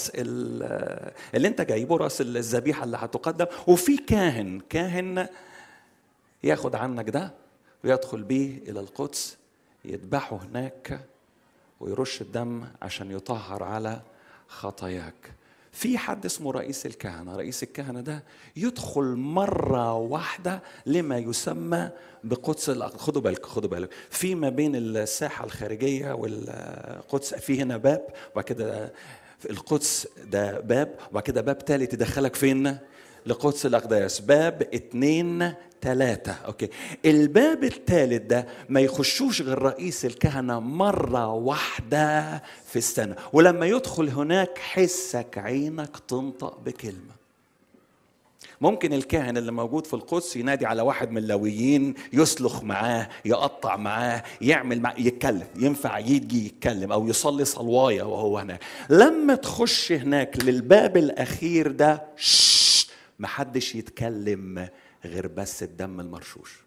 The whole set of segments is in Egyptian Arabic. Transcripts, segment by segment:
راس ال- اللي انت جايبه راس الذبيحه اللي هتقدم وفي كاهن كاهن ياخد عنك ده ويدخل بيه الى القدس يذبحه هناك ويرش الدم عشان يطهر على خطاياك في حد اسمه رئيس الكهنه رئيس الكهنه ده يدخل مره واحده لما يسمى بقدس الأق- خدوا بالك خدوا بالك في ما بين الساحه الخارجيه والقدس في هنا باب وبعد كده في القدس ده باب وبعد كده باب ثالث يدخلك فين لقدس الأقداس باب اتنين تلاتة أوكي الباب الثالث ده ما يخشوش غير رئيس الكهنة مرة واحدة في السنة ولما يدخل هناك حسك عينك تنطق بكلمة ممكن الكاهن اللي موجود في القدس ينادي على واحد من اللويين يسلخ معاه يقطع معاه يعمل معاه يتكلم ينفع يجي يتكلم او يصلي صلوايه وهو هناك لما تخش هناك للباب الاخير ده شش، محدش يتكلم غير بس الدم المرشوش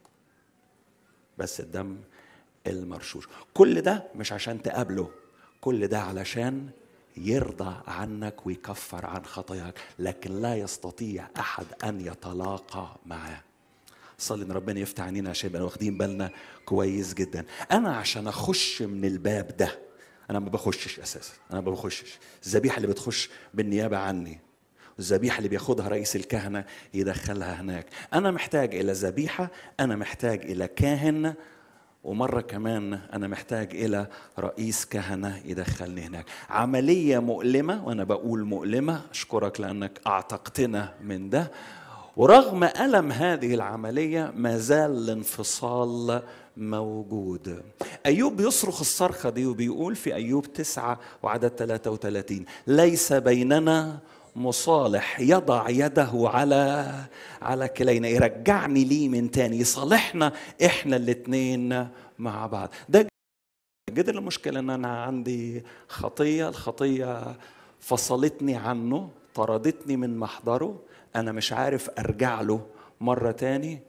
بس الدم المرشوش كل ده مش عشان تقابله كل ده علشان يرضى عنك ويكفر عن خطاياك لكن لا يستطيع احد ان يتلاقى معاه صلي ان ربنا يفتح عينينا عشان يبقى واخدين بالنا كويس جدا انا عشان اخش من الباب ده انا ما بخشش اساسا انا ما بخشش الذبيحه اللي بتخش بالنيابه عني الذبيحة اللي بياخدها رئيس الكهنة يدخلها هناك أنا محتاج إلى ذبيحة أنا محتاج إلى كاهن ومرة كمان أنا محتاج إلى رئيس كهنة يدخلني هناك عملية مؤلمة وأنا بقول مؤلمة أشكرك لأنك أعتقتنا من ده ورغم ألم هذه العملية ما زال الانفصال موجود أيوب بيصرخ الصرخة دي وبيقول في أيوب تسعة وعدد 33 ليس بيننا مصالح يضع يده على على كلينا يرجعني ليه من تاني يصالحنا احنا الاتنين مع بعض ده جد المشكلة ان انا عندي خطية الخطية فصلتني عنه طردتني من محضره انا مش عارف ارجع له مرة تاني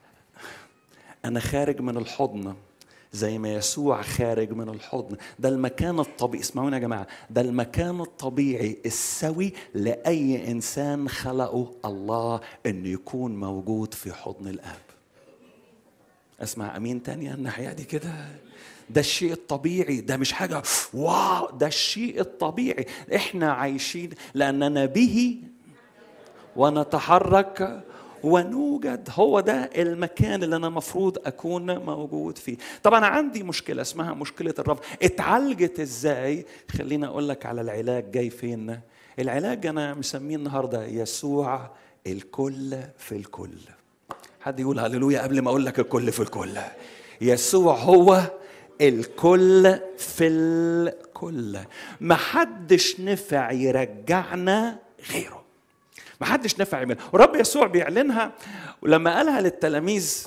انا خارج من الحضن زي ما يسوع خارج من الحضن ده المكان الطبيعي اسمعوني يا جماعه ده المكان الطبيعي السوي لاي انسان خلقه الله انه يكون موجود في حضن الاب اسمع امين تاني الناحيه دي كده ده الشيء الطبيعي ده مش حاجه واو ده الشيء الطبيعي احنا عايشين لاننا به ونتحرك ونوجد هو ده المكان اللي انا المفروض اكون موجود فيه طبعا عندي مشكله اسمها مشكله الرفض اتعالجت ازاي خليني اقول لك على العلاج جاي فين العلاج انا مسميه النهارده يسوع الكل في الكل حد يقول هللويا قبل ما اقول لك الكل في الكل يسوع هو الكل في الكل محدش نفع يرجعنا غيره ما حدش نفع يعملها ورب يسوع بيعلنها ولما قالها للتلاميذ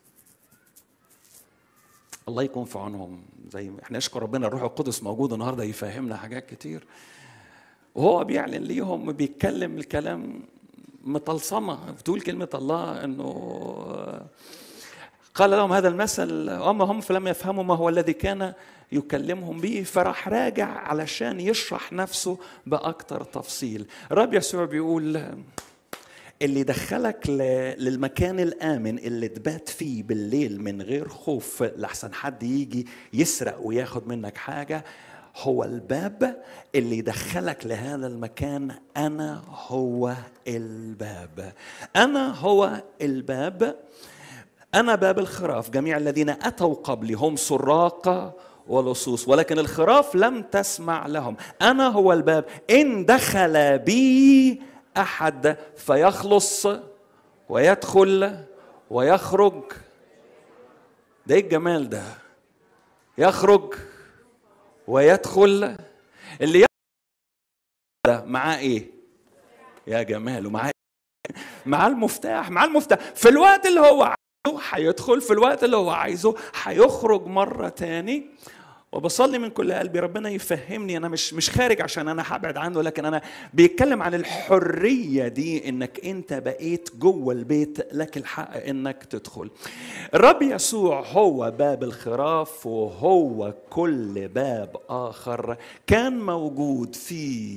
الله يكون في عونهم زي ما احنا نشكر ربنا الروح القدس موجود النهارده يفهمنا حاجات كتير وهو بيعلن ليهم بيتكلم الكلام مطلسمه بتقول كلمه الله انه قال لهم هذا المثل اما هم فلم يفهموا ما هو الذي كان يكلمهم به فراح راجع علشان يشرح نفسه باكثر تفصيل الرب يسوع بيقول اللي دخلك للمكان الامن اللي تبات فيه بالليل من غير خوف لحسن حد يجي يسرق وياخد منك حاجه هو الباب اللي يدخلك لهذا المكان انا هو الباب انا هو الباب أنا باب الخراف جميع الذين أتوا قبلي هم سراق ولصوص ولكن الخراف لم تسمع لهم أنا هو الباب إن دخل بي أحد فيخلص ويدخل ويخرج ده إيه الجمال ده يخرج ويدخل اللي ده معاه إيه يا جمال ومعاه معاه المفتاح معاه المفتاح في الوقت اللي هو هيدخل في الوقت اللي هو عايزه هيخرج مرة تاني وبصلي من كل قلبي ربنا يفهمني انا مش مش خارج عشان انا هبعد عنه لكن انا بيتكلم عن الحريه دي انك انت بقيت جوه البيت لك الحق انك تدخل الرب يسوع هو باب الخراف وهو كل باب اخر كان موجود في